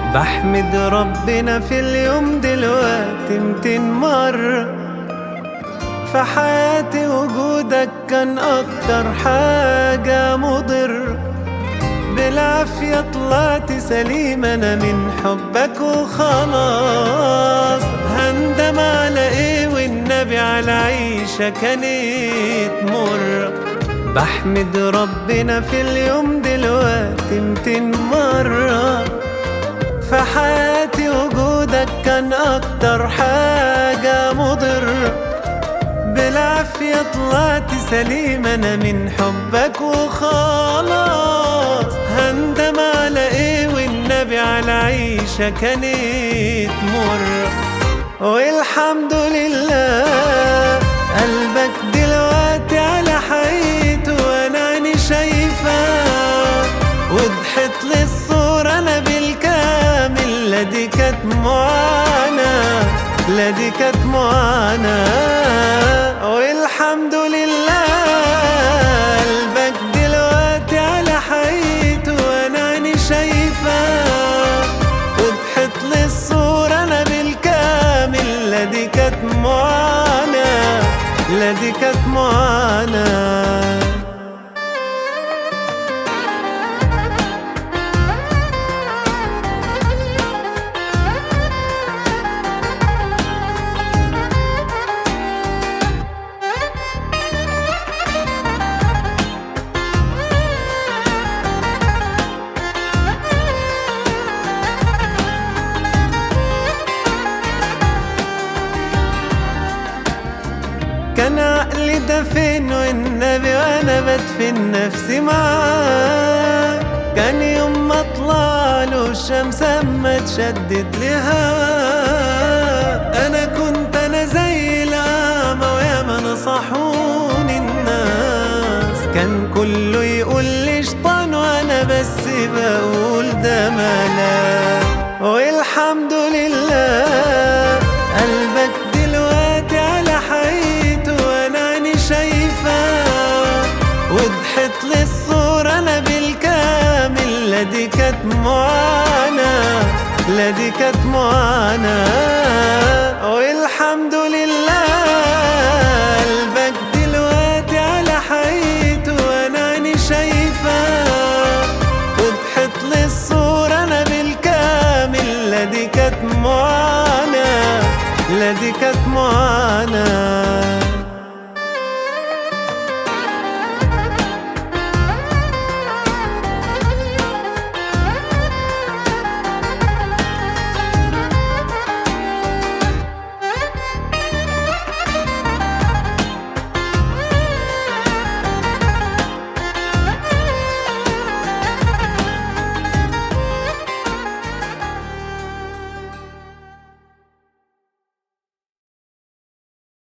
بحمد ربنا في اليوم دلوقتي متين مرة في حياتي وجودك كان أكتر حاجة مضر بالعافية طلعت سليم أنا من حبك وخلاص هندم على إيه والنبي على عيشة كانت مرة بحمد ربنا في اليوم دلوقتي متين مرة في حياتي وجودك كان أكتر حاجة مضر بالعافية طلعت سليم أنا من حبك وخلاص هندم على إيه والنبي على عيشة كانت مرة والحمد لله قلبك دلوقتي على حقيقته وأنا عيني شايفاه وضحت لي الصورة أنا بالكامل لا دي كانت معاناة لا دي كانت معاناة والحمد لله قلبك دلوقتي على حقيقته وأنا عيني شايفاه وضحت لي الصورة أنا بالكامل لا دي كانت معاناة لا دي كانت معاناة كان عقلي ده فين والنبي وانا بدفن نفسي معاه كان يوم ما اطلع له الشمس اما تشدد لها انا كنت انا زي الاعمى وياما نصحوني الناس كان كله يقول لي شطان وانا بس بقول ده ملاك والحمد لله قلبك دلوقتي على حقيقته وانا عيني شايفاه وضحت لي الصورة انا بالكامل لا دي كانت معاناة لا دي كانت معاناة والحمد لله قلبك دلوقتي على حقيقته وانا عيني شايفاه وضحت لي الصورة انا بالكامل لا دي كانت معاناة لا دي كانت معاناة